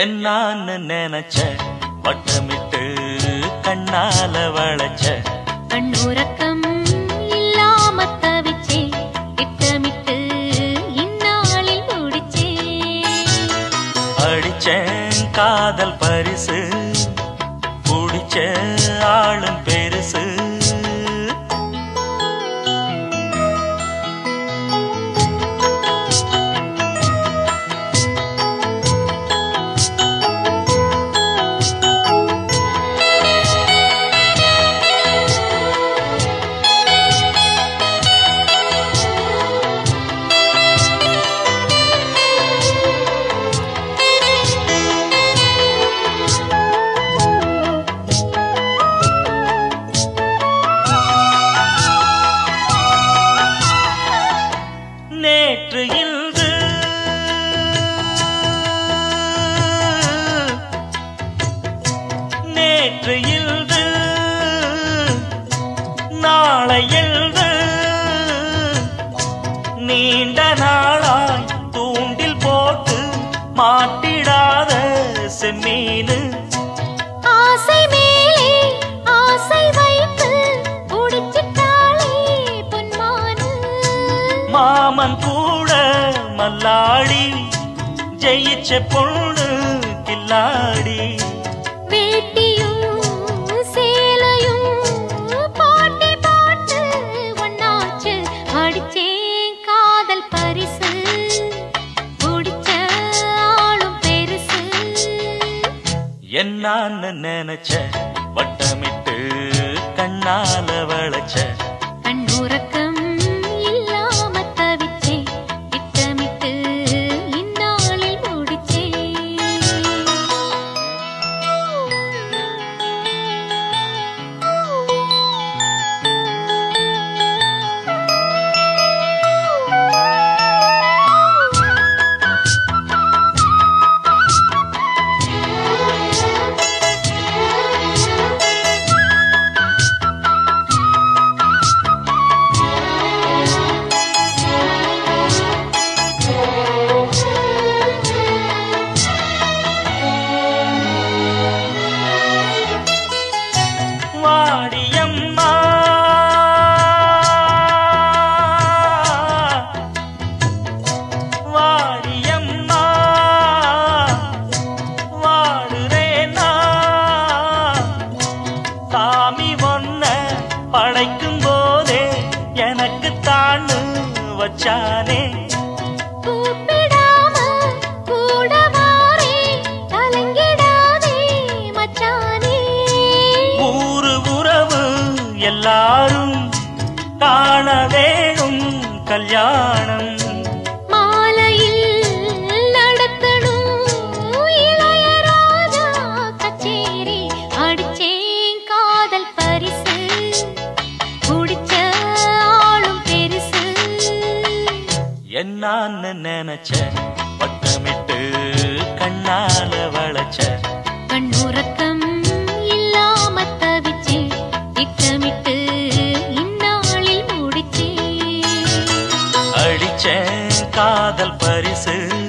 என்னான்னு நினைச்ச வட்டமிட்டு கண்ணால வளைச்ச கண்ணுறக்கம் இல்லாம தவிச்சே திட்டமிட்டு இந்நாளில் முடிச்சே அடிச்சேன் காதல் பரிசு குடிச்ச ஆளும் பெருசு நேற்று இன்று நேற்று இன்று நாளை எழுது நீண்ட நாளாய் தூண்டில் போட்டு மாட்டிடாத செம்மீனு ஆசை மேலே ஆசை வைத்து உடிச்சிட்டாளே பொன்மானு மாமன் கூட மல்லாடி ஜெயிச்ச பொண்ணு கில்லாடி வேட்டியும் சேலையும் போட்டி போட்டு ஒன்னாச்சு அடிச்சேன் காதல் பரிசு குடிச்ச ஆளும் பெருசு என்னான்னு நினைச்ச வட்டமிட்டு கண்ணால வளைச்ச கண்ணுறக்கம் இல்லாம தவிச்சே திட்டமிட்டு இந்நாளில் முடிச்சே வாடியம்மா வாடியம்மா வாடுறேனா சாமி ஒன்ன படைக்கும் போதே எனக்கு தாண்டு வச்சானே கூப்பிடாம கூட வாரே கலங்கிடாதே மச்சானே ஊரு உறவு எல்லாரும் காண வேணும் கல்யாணம் மாலையில் நடத்தணும் இளையராஜா கச்சேரி அடிச்சேன் காதல் பரிசு குடிச்ச ஆளும் பெருசு என்னான்னு நினைச்ச வட்டமிட்டு கண்ணால வளைச்ச கண்ணுறக்கம் இல்லாம தவிச்சே திட்டமிட்டு இந்நாளில் முடிச்சே அடிச்சேன் காதல் பரிசு